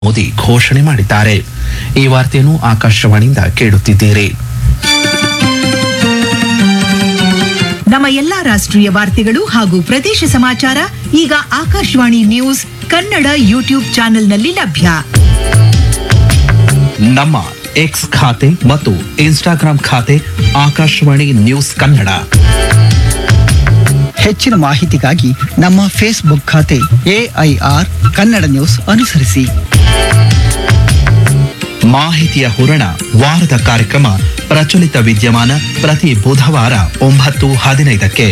ಮೋದಿ ಘೋಷಣೆ ಮಾಡಿದ್ದಾರೆ ಈ ವಾರ್ತೆಯನ್ನು ಆಕಾಶವಾಣಿಯಿಂದ ಕೇಳುತ್ತಿದ್ದೀರಿ ನಮ್ಮ ಎಲ್ಲಾ ರಾಷ್ಟ್ರೀಯ ವಾರ್ತೆಗಳು ಹಾಗೂ ಪ್ರದೇಶ ಸಮಾಚಾರ ಈಗ ಆಕಾಶವಾಣಿ ನ್ಯೂಸ್ ಕನ್ನಡ ಯೂಟ್ಯೂಬ್ ಚಾನೆಲ್ನಲ್ಲಿ ಲಭ್ಯ ನಮ್ಮ ಎಕ್ಸ್ ಖಾತೆ ಮತ್ತು ಇನ್ಸ್ಟಾಗ್ರಾಂ ಖಾತೆ ಆಕಾಶವಾಣಿ ನ್ಯೂಸ್ ಕನ್ನಡ ಹೆಚ್ಚಿನ ಮಾಹಿತಿಗಾಗಿ ನಮ್ಮ ಫೇಸ್ಬುಕ್ ಖಾತೆ ಎಐಆರ್ ಕನ್ನಡ ನ್ಯೂಸ್ ಅನುಸರಿಸಿ ಮಾಹಿತಿಯ ಹೂರಣ ವಾರದ ಕಾರ್ಯಕ್ರಮ ಪ್ರಚಲಿತ ವಿದ್ಯಮಾನ ಪ್ರತಿ ಬುಧವಾರ ಒಂಬತ್ತು ಹದಿನೈದಕ್ಕೆ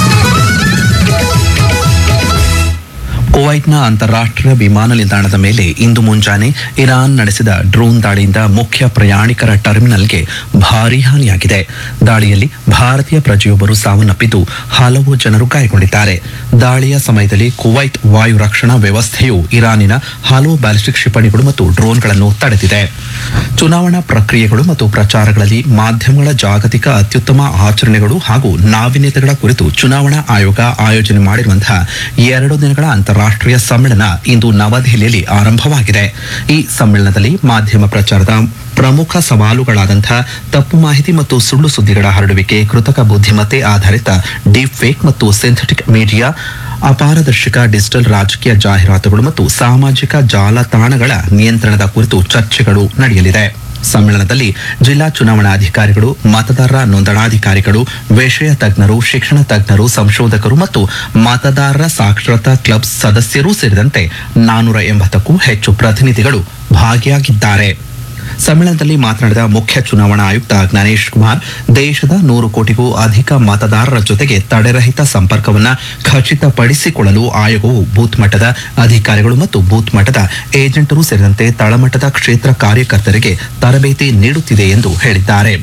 ಕುವೈಟ್ನ ಅಂತಾರಾಷ್ಟ್ರೀಯ ವಿಮಾನ ನಿಲ್ದಾಣದ ಮೇಲೆ ಇಂದು ಮುಂಜಾನೆ ಇರಾನ್ ನಡೆಸಿದ ಡ್ರೋನ್ ದಾಳಿಯಿಂದ ಮುಖ್ಯ ಪ್ರಯಾಣಿಕರ ಟರ್ಮಿನಲ್ಗೆ ಭಾರೀ ಹಾನಿಯಾಗಿದೆ ದಾಳಿಯಲ್ಲಿ ಭಾರತೀಯ ಪ್ರಜೆಯೊಬ್ಬರು ಸಾವನ್ನಪ್ಪಿದ್ದು ಹಲವು ಜನರು ಗಾಯಗೊಂಡಿದ್ದಾರೆ ದಾಳಿಯ ಸಮಯದಲ್ಲಿ ಕುವೈಟ್ ವಾಯು ರಕ್ಷಣಾ ವ್ಯವಸ್ಥೆಯು ಇರಾನಿನ ಹಲವು ಬ್ಯಾಲಿಸ್ಟಿಕ್ ಕ್ಷಿಪಣಿಗಳು ಮತ್ತು ಡ್ರೋನ್ಗಳನ್ನು ತಡೆದಿದೆ ಚುನಾವಣಾ ಪ್ರಕ್ರಿಯೆಗಳು ಮತ್ತು ಪ್ರಚಾರಗಳಲ್ಲಿ ಮಾಧ್ಯಮಗಳ ಜಾಗತಿಕ ಅತ್ಯುತ್ತಮ ಆಚರಣೆಗಳು ಹಾಗೂ ನಾವೀನ್ಯತೆಗಳ ಕುರಿತು ಚುನಾವಣಾ ಆಯೋಗ ಆಯೋಜನೆ ಮಾಡಿರುವಂತಹ ಎರಡು ದಿನಗಳ ಅಂತಾರಾಷ್ಟ್ರೀಯ ಸಮ್ಮೇಳನ ಇಂದು ನವದೆಹಲಿಯಲ್ಲಿ ಆರಂಭವಾಗಿದೆ ಈ ಸಮ್ಮೇಳನದಲ್ಲಿ ಮಾಧ್ಯಮ ಪ್ರಚಾರದ ಪ್ರಮುಖ ಸವಾಲುಗಳಾದಂತಹ ತಪ್ಪು ಮಾಹಿತಿ ಮತ್ತು ಸುಳ್ಳು ಸುದ್ದಿಗಳ ಹರಡುವಿಕೆ ಕೃತಕ ಬುದ್ಧಿಮತ್ತೆ ಆಧಾರಿತ ಡೀಪ್ ಫೇಕ್ ಮತ್ತು ಸಿಂಥೆಟಿಕ್ ಮೀಡಿಯಾ ಅಪಾರದರ್ಶಕ ಡಿಜಿಟಲ್ ರಾಜಕೀಯ ಜಾಹೀರಾತುಗಳು ಮತ್ತು ಸಾಮಾಜಿಕ ಜಾಲತಾಣಗಳ ನಿಯಂತ್ರಣದ ಕುರಿತು ಚರ್ಚೆಗಳು ನಡೆಯಲಿದೆ ಸಮ್ಮೇಳನದಲ್ಲಿ ಜಿಲ್ಲಾ ಚುನಾವಣಾಧಿಕಾರಿಗಳು ಮತದಾರರ ನೋಂದಣಾಧಿಕಾರಿಗಳು ವಿಷಯ ತಜ್ಞರು ಶಿಕ್ಷಣ ತಜ್ಞರು ಸಂಶೋಧಕರು ಮತ್ತು ಮತದಾರರ ಸಾಕ್ಷರತಾ ಕ್ಲಬ್ ಸದಸ್ಯರೂ ಸೇರಿದಂತೆ ನಾನೂರ ಎಂಬತ್ತಕ್ಕೂ ಹೆಚ್ಚು ಪ್ರತಿನಿಧಿಗಳು ಭಾಗಿಯಾಗಿದ್ದಾರೆ ಸಮ್ಮೇಳನದಲ್ಲಿ ಮಾತನಾಡಿದ ಮುಖ್ಯ ಚುನಾವಣಾ ಆಯುಕ್ತ ಜ್ಞಾನೇಶ್ ಕುಮಾರ್ ದೇಶದ ನೂರು ಕೋಟಿಗೂ ಅಧಿಕ ಮತದಾರರ ಜೊತೆಗೆ ತಡೆರಹಿತ ಸಂಪರ್ಕವನ್ನ ಖಚಿತಪಡಿಸಿಕೊಳ್ಳಲು ಆಯೋಗವು ಬೂತ್ ಮಟ್ಟದ ಅಧಿಕಾರಿಗಳು ಮತ್ತು ಬೂತ್ ಮಟ್ಟದ ಏಜೆಂಟರು ಸೇರಿದಂತೆ ತಳಮಟ್ಟದ ಕ್ಷೇತ್ರ ಕಾರ್ಯಕರ್ತರಿಗೆ ತರಬೇತಿ ನೀಡುತ್ತಿದೆ ಎಂದು ಹೇಳಿದ್ದಾರೆ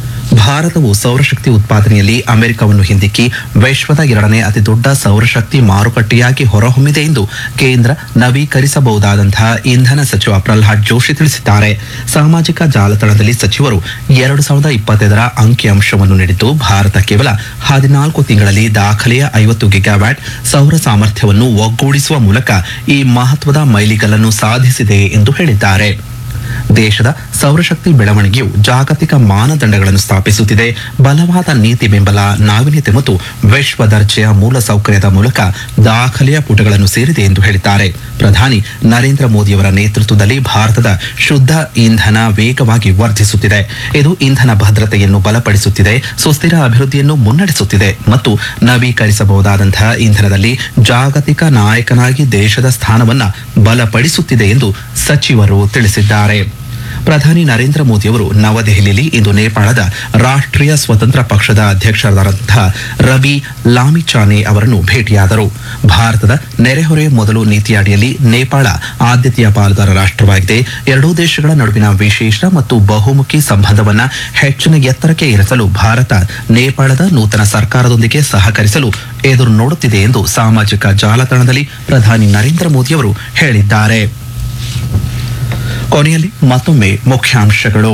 ಭಾರತವು ಸೌರಶಕ್ತಿ ಉತ್ಪಾದನೆಯಲ್ಲಿ ಅಮೆರಿಕವನ್ನು ಹಿಂದಿಕ್ಕಿ ವಿಶ್ವದ ಎರಡನೇ ಅತಿದೊಡ್ಡ ಸೌರಶಕ್ತಿ ಮಾರುಕಟ್ಟೆಯಾಗಿ ಹೊರಹೊಮ್ಮಿದೆ ಎಂದು ಕೇಂದ್ರ ನವೀಕರಿಸಬಹುದಾದಂತಹ ಇಂಧನ ಸಚಿವ ಪ್ರಹ್ಲಾದ್ ಜೋಶಿ ತಿಳಿಸಿದ್ದಾರೆ ಸಾಮಾಜಿಕ ಜಾಲತಾಣದಲ್ಲಿ ಸಚಿವರು ಎರಡು ಸಾವಿರದ ಇಪ್ಪತ್ತೈದರ ಅಂಕಿಅಂಶವನ್ನು ನೀಡಿದ್ದು ಭಾರತ ಕೇವಲ ಹದಿನಾಲ್ಕು ತಿಂಗಳಲ್ಲಿ ದಾಖಲೆಯ ಐವತ್ತು ಗಿಗಾವ್ಯಾಟ್ ಸೌರ ಸಾಮರ್ಥ್ಯವನ್ನು ಒಗ್ಗೂಡಿಸುವ ಮೂಲಕ ಈ ಮಹತ್ವದ ಮೈಲಿಗಲ್ಲನ್ನು ಸಾಧಿಸಿದೆ ಎಂದು ಹೇಳಿದ್ದಾರೆ ದೇಶದ ಸೌರಶಕ್ತಿ ಬೆಳವಣಿಗೆಯು ಜಾಗತಿಕ ಮಾನದಂಡಗಳನ್ನು ಸ್ಥಾಪಿಸುತ್ತಿದೆ ಬಲವಾದ ನೀತಿ ಬೆಂಬಲ ನಾವೀನ್ಯತೆ ಮತ್ತು ವಿಶ್ವ ದರ್ಜೆಯ ಮೂಲಸೌಕರ್ಯದ ಮೂಲಕ ದಾಖಲೆಯ ಪುಟಗಳನ್ನು ಸೇರಿದೆ ಎಂದು ಹೇಳಿದ್ದಾರೆ ಪ್ರಧಾನಿ ನರೇಂದ್ರ ಮೋದಿಯವರ ನೇತೃತ್ವದಲ್ಲಿ ಭಾರತದ ಶುದ್ಧ ಇಂಧನ ವೇಗವಾಗಿ ವರ್ಧಿಸುತ್ತಿದೆ ಇದು ಇಂಧನ ಭದ್ರತೆಯನ್ನು ಬಲಪಡಿಸುತ್ತಿದೆ ಸುಸ್ಥಿರ ಅಭಿವೃದ್ಧಿಯನ್ನು ಮುನ್ನಡೆಸುತ್ತಿದೆ ಮತ್ತು ನವೀಕರಿಸಬಹುದಾದಂತಹ ಇಂಧನದಲ್ಲಿ ಜಾಗತಿಕ ನಾಯಕನಾಗಿ ದೇಶದ ಸ್ಥಾನವನ್ನ ಬಲಪಡಿಸುತ್ತಿದೆ ಎಂದು ಸಚಿವರು ತಿಳಿಸಿದ್ದಾರೆ ಪ್ರಧಾನಿ ನರೇಂದ್ರ ಮೋದಿಯವರು ನವದೆಹಲಿಯಲ್ಲಿ ಇಂದು ನೇಪಾಳದ ರಾಷ್ಟ್ರೀಯ ಸ್ವತಂತ್ರ ಪಕ್ಷದ ಅಧ್ಯಕ್ಷರಾದಂತಹ ರಬಿ ಲಾಮಿಚಾನೆ ಅವರನ್ನು ಭೇಟಿಯಾದರು ಭಾರತದ ನೆರೆಹೊರೆ ಮೊದಲು ನೀತಿ ಅಡಿಯಲ್ಲಿ ನೇಪಾಳ ಆದ್ಯತೆಯ ಪಾಲುದಾರ ರಾಷ್ಟ್ರವಾಗಿದೆ ಎರಡೂ ದೇಶಗಳ ನಡುವಿನ ವಿಶೇಷ ಮತ್ತು ಬಹುಮುಖಿ ಸಂಬಂಧವನ್ನ ಹೆಚ್ಚಿನ ಎತ್ತರಕ್ಕೆ ಏರಿಸಲು ಭಾರತ ನೇಪಾಳದ ನೂತನ ಸರ್ಕಾರದೊಂದಿಗೆ ಸಹಕರಿಸಲು ಎದುರು ನೋಡುತ್ತಿದೆ ಎಂದು ಸಾಮಾಜಿಕ ಜಾಲತಾಣದಲ್ಲಿ ಪ್ರಧಾನಿ ನರೇಂದ್ರ ಮೋದಿಯವರು ಹೇಳಿದ್ದಾರೆ ಕೊನೆಯಲ್ಲಿ ಮತ್ತೊಮ್ಮೆ ಮುಖ್ಯಾಂಶಗಳು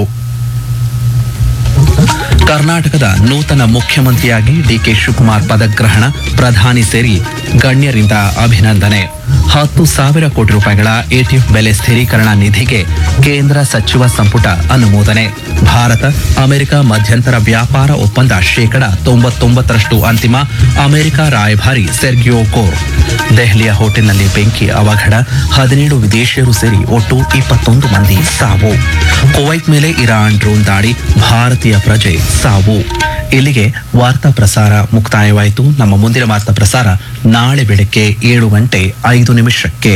ಕರ್ನಾಟಕದ ನೂತನ ಮುಖ್ಯಮಂತ್ರಿಯಾಗಿ ಡಿಕೆ ಶಿವಕುಮಾರ್ ಪದಗ್ರಹಣ ಪ್ರಧಾನಿ ಸೇರಿ ಗಣ್ಯರಿಂದ ಅಭಿನಂದನೆ ಹತ್ತು ಸಾವಿರ ಕೋಟಿ ರೂಪಾಯಿಗಳ ಎಟಿಎಫ್ ಬೆಲೆ ಸ್ಥಿರೀಕರಣ ನಿಧಿಗೆ ಕೇಂದ್ರ ಸಚಿವ ಸಂಪುಟ ಅನುಮೋದನೆ ಭಾರತ ಅಮೆರಿಕ ಮಧ್ಯಂತರ ವ್ಯಾಪಾರ ಒಪ್ಪಂದ ಶೇಕಡ ತೊಂಬತ್ತೊಂಬತ್ತರಷ್ಟು ಅಂತಿಮ ಅಮೆರಿಕ ರಾಯಭಾರಿ ಸೆರ್ಗಿಯೋ ಕೋರ್ ದೆಹಲಿಯ ಹೋಟೆಲ್ನಲ್ಲಿ ಬೆಂಕಿ ಅವಘಡ ಹದಿನೇಳು ವಿದೇಶಿಯರು ಸೇರಿ ಒಟ್ಟು ಇಪ್ಪತ್ತೊಂದು ಮಂದಿ ಸಾವು ಕುವೈಟ್ ಮೇಲೆ ಇರಾನ್ ಡ್ರೋನ್ ದಾಳಿ ಭಾರತೀಯ ಪ್ರಜೆ ಸಾವು ಇಲ್ಲಿಗೆ ವಾರ್ತಾ ಪ್ರಸಾರ ಮುಕ್ತಾಯವಾಯಿತು ನಮ್ಮ ಮುಂದಿನ ವಾರ್ತಾ ಪ್ರಸಾರ ನಾಳೆ ಬೆಳಗ್ಗೆ ಏಳು ಗಂಟೆ ಐದು ನಿಮಿಷಕ್ಕೆ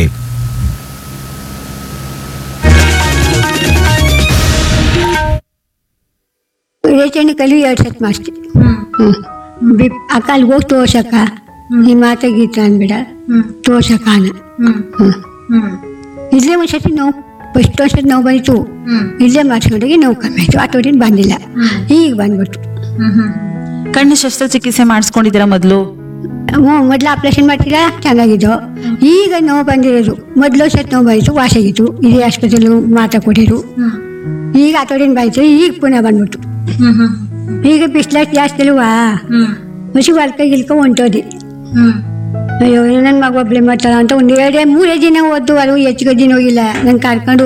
ರೇಚಣಿಕಲ್ಲಿ ಎರಡು ಸತ್ ಮಾಡಿಸ್ತಿ ಹ್ಞೂ ಅಕ್ಕಲ್ಲಿ ಹೋಗಿ ತೋರ್ಸಕ್ಕ ನಿಮ್ಮ ಮಾತಾಗಿತ್ತು ಅಂದ್ಬಿಡ ತೋರ್ಸಕ್ಕಾನ ಹ್ಞೂ ಇಲ್ಲೇ ಒಂದು ಸತಿ ನೋವು ಫಸ್ಟ್ ಒಂದು ಸತಿ ನೋವು ಬಂದಿತ್ತು ಇಲ್ಲೇ ಮಾಡಿಸ್ಕೊಂಡಾಗ ನೋವು ಕಮ್ಮಿ ಆಯಿತು ಆಟೋದಿನ ಬಂದಿಲ್ಲ ಈಗ ಬಂದ್ಬಿಟ್ಟು ಕಣ್ಣು ಶಸ್ತ್ರಚಿಕಿತ್ಸೆ ಮಾಡಿಸ್ಕೊಂಡಿದ್ದೀರಾ ಮೊದಲು ಹ್ಞೂ ಮೊದಲು ಆಪ್ರೇಷನ್ ಮಾಡ್ತೀರಾ ಚೆನ್ನಾಗಿದ್ದು ಈಗ ನೋವು ಬಂದಿರೋದು ಮೊದಲು ಸತಿ ನೋವು ಬಂದಿತ್ತು ವಾಸಾಗಿತ್ತು ಇದೇ ಆಸ್ಪತ್ರೆಲಿ ಮಾತಾ ಕೊಟ್ಟಿರು ಈಗ ಆಟೋದಿನ ಬಂದಿತ್ತು ಈಗ ಪುನಃ ಬಂದ್ಬಿಟ್ಟು ಈಗ ಬಿಸ್ಲಾಕ್ ಜಾಸ್ತಿ ಅಲ್ವಾ ಹಸಿ ಹೊಲ್ಕ ಗಿಲ್ಕ ಹೊಂಟೋದಿ ಅಯ್ಯೋ ನನ್ನ ಮಗ ಒಬ್ಳೆ ಮಾಡ್ತಾಳ ಅಂತ ಒಂದು ಎರಡೇ ಮೂರೇ ದಿನ ಓದ್ದು ಅದು ಹೆಚ್ಚಿಗೆ ದಿನ ಹೋಗಿಲ್ಲ ನಾನು ಕರ್ಕೊಂಡು